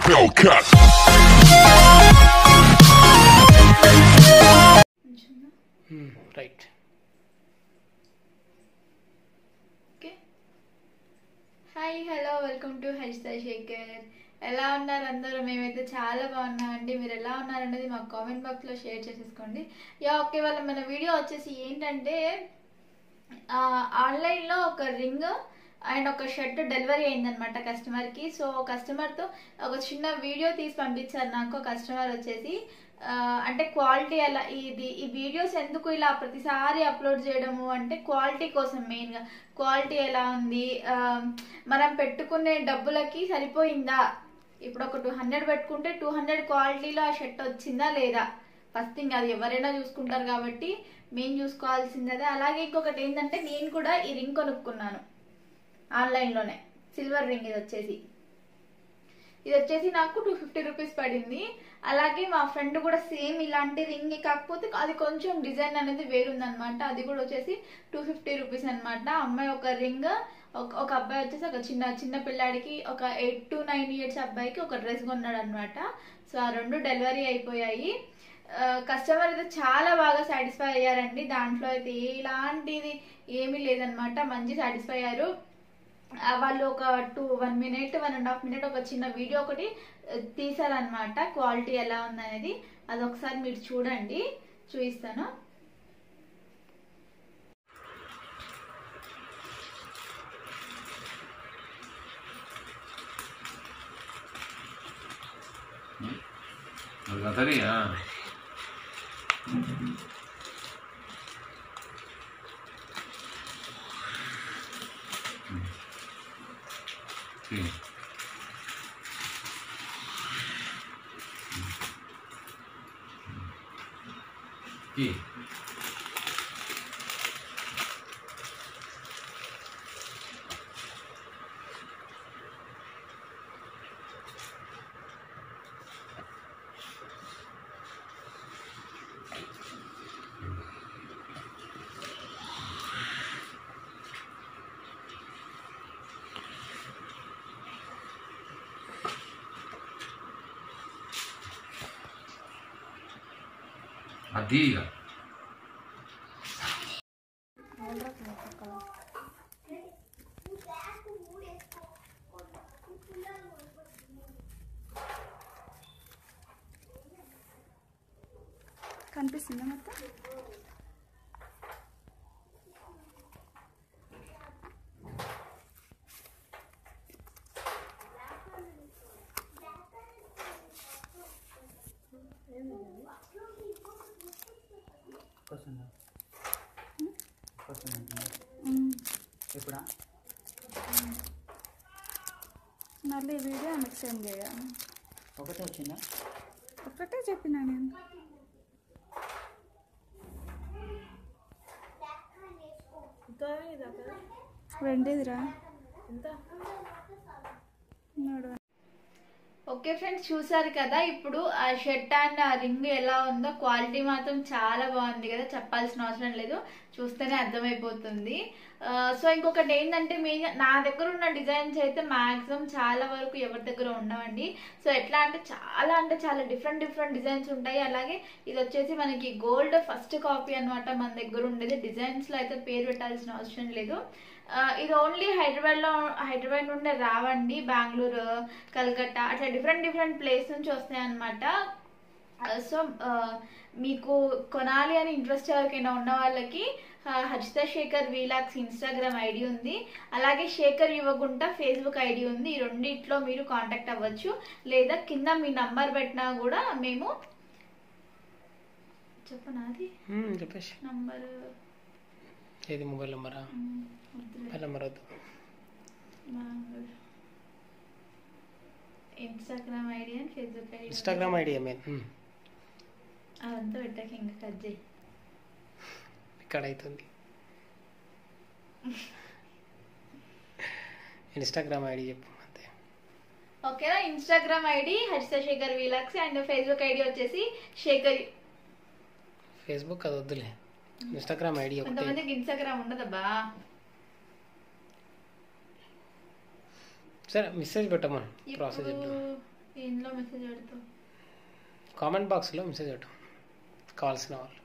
Hellcat. Right okay hi hello welcome to Haritha Sekhar ఎలా ఉన్నారు అందరూ మేమైతే చాలా బాగున్నామండి మీరు ఎలా ఉన్నారనేది మాకు కామెంట్ బాక్స్లో షేర్ చేసేసుకోండి యా ఓకే వాళ్ళ మన వీడియో వచ్చేసి ఏంటంటే ఆ, ఆన్లైన్లో ఒక రింగ్ అండ్ ఒక షర్ట్ డెలివరీ అయిందనమాట కస్టమర్కి సో కస్టమర్తో ఒక చిన్న వీడియో తీసి పంపించారు నాకు కస్టమర్ వచ్చేసి ఆ, అంటే క్వాలిటీ ఎలా ఇది ఈ వీడియోస్ ఎందుకు ఇలా ప్రతిసారి అప్లోడ్ చేయడము అంటే క్వాలిటీ కోసం మెయిన్గా క్వాలిటీ ఎలా ఉంది ఆ, మనం పెట్టుకునే డబ్బులకి సరిపోయిందా ఇప్పుడు ఒక టూ హండ్రెడ్ పెట్టుకుంటే టూ హండ్రెడ్ క్వాలిటీలో ఆ షర్ట్ వచ్చిందా లేదా ఫస్ట్ థింగ్ అది ఎవరైనా చూసుకుంటారు కాబట్టి మేము చూసుకోవాల్సింది అదే అలాగే ఇంకొకటి ఏంటంటే నేను కూడా ఈ రింగ్ కొనుక్కున్నాను ఆన్లైన్లోనే సిల్వర్ రింగ్ ఇది వచ్చేసి ఇది వచ్చేసి నాకు టూ ఫిఫ్టీ రూపీస్ పడింది అలాగే మా ఫ్రెండ్ కూడా సేమ్ ఇలాంటి రింగ్ కాకపోతే అది కొంచెం డిజైన్ అనేది వేరుందనమాట అది కూడా వచ్చేసి టూ ఫిఫ్టీ రూపీస్ అనమాట అమ్మాయి ఒక రింగ్ ఒక ఒక అబ్బాయి వచ్చేసి ఒక చిన్న చిన్న పిల్లాడికి ఒక ఎయిట్ టు నైన్ ఇయర్స్ అబ్బాయికి ఒక డ్రెస్ కొన్నాడు అనమాట సో ఆ రెండు డెలివరీ అయిపోయాయి కస్టమర్ అయితే చాలా బాగా సాటిస్ఫై అయ్యారండి దాంట్లో అయితే ఎలాంటిది ఏమీ లేదనమాట మంచి సాటిస్ఫై అయ్యారు ఆ, వాళ్ళు ఒక two one minute one and half minute ఒక చిన్న వీడియో ఒకటి ఆ, తీశారనమాట క్వాలిటీ ఎలా ఉందనేది అది ఒకసారి మీరు చూడండి చూపిస్తాను சரியா சரி কি అది ఇక కనిపిస్తుందా మొత్తం వస్తుందా వస్తుందా ఎప్పుడా మళ్ళీ వీడియో ఆమెకు సెండ్ చేయాలి ఒకటే వచ్చిందా ఒక్కటే చెప్పినా నేను వెండిదిరా మూడు ఓకే ఫ్రెండ్స్ చూసారు కదా ఇప్పుడు ఆ షర్ట్ అండ్ ఆ రింగ్ ఎలా ఉందో క్వాలిటీ మాత్రం చాలా బాగుంది కదా చెప్పాల్సిన అవసరం లేదు చూస్తేనే అర్థమైపోతుంది ఆ, సో ఇంకొకటి ఏంటంటే మీ నా దగ్గర ఉన్న డిజైన్స్ అయితే మాక్సిమం చాలా వరకు ఎవరి దగ్గర ఉండవండి సో ఎట్లా అంటే చాలా అంటే చాలా డిఫరెంట్ డిఫరెంట్ డిజైన్స్ ఉంటాయి అలాగే ఇది వచ్చేసి మనకి గోల్డ్ ఫస్ట్ కాపీ అన్నమాట మన దగ్గర ఉండేది డిజైన్స్లో అయితే పేరు పెట్టాల్సిన అవసరం లేదు ఆ, ఇది ఓన్లీ హైదరాబాద్లో హైదరాబాద్ నుండే రావండి బెంగళూరు కలకత్తా అట్లా డిఫరెంట్ డిఫరెంట్ ప్లేస్ నుంచి వస్తాయి అన్నమాట సో మీకు కొనాలి అని ఇంట్రెస్ట్ ఎవరికైనా ఉన్న వాళ్ళకి ఆ, Harshitha Sekhar vlogs Instagram ID ఉంది అలాగే శేఖర్ యువగుంట ఫేస్బుక్ ఐడి ఉంది ఈ రెండిట్లో మీరు కాంటాక్ట్ అవ్వచ్చు లేదా కింద మీ నంబర్ పెట్టినా కూడా మేము చెప్పనా అది చెప్పేసి నంబర్ ఏది మొబైల్ నెంబరా మొబైల్ నెంబర్ వద్దు Instagram ID and Facebook ID Instagram ID main అదంతా పెట్టాక ఇంకా కట్ చేయి ఇక్కడ అవుతుంది ఇన్స్టాగ్రామ్ ఐడి చెప్పు అంతే ఓకేనా Instagram ID Harshitha Sekhar vlogs and Facebook ID వచ్చేసి శేఖర్ ఫేస్బుక్ అది వద్దులే ఇన్స్టాగ్రామ్ ఐడి ఒకటి కొంతమందికి ఇన్స్టాగ్రామ్ ఉండదబ్బా సరే మెసేజ్ పెట్టమను ఇప్పుడు ప్రాసెస్ చెప్తాం దీనిలో ఎందులో మెసేజ్ పెడతావు కామెంట్ బాక్స్లో మెసేజ్ పెట్టు కావాల్సిన వాళ్ళు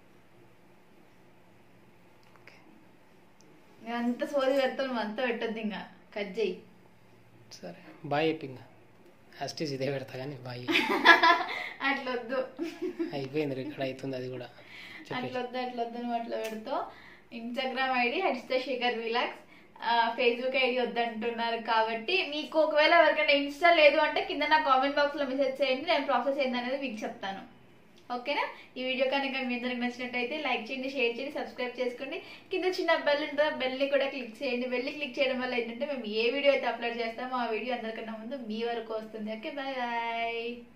నేను అంత సోది పెడతావు నువ్వు అంతా పెట్టొద్దు ఇంకా కట్ చేయి సరే బాయ్ చెప్పింగ్ యాస్టీస్ ఇదే పెడతా కానీ బాయ్ అట్లా వద్దు అయిపోయింది రికార్డ్ అవుతుంది అది కూడా అట్లా చెప్పి వద్దు అట్లా వద్దు నువ్వు అట్లా పెడతావు Instagram ID Haritha Sekhar vlogs Facebook ID వద్దంటున్నారు కాబట్టి మీకు ఒకవేళ ఎవరికైనా ఇన్స్టా లేదు అంటే కింద నా కామెంట్ బాక్స్ లో మెసేజ్ చేయండి నేను ప్రాసెస్ ఏంది అనేది మీకు చెప్తాను ఓకేనా ఈ వీడియో కనుక మీ అందరికి నచ్చినట్టయితే లైక్ చేయండి షేర్ చేయండి సబ్స్క్రైబ్ చేసుకోండి కింద చిన్న బెల్ ఉంటుంది ఆ బెల్ని కూడా క్లిక్ చేయండి బెల్ని క్లిక్ చేయడం వల్ల ఏంటంటే మేము ఏ వీడియో అయితే అప్లోడ్ చేస్తామో ఆ వీడియో అందరికన్నా ముందు మీ వరకు వస్తుంది ఓకే బాయ్ బాయ్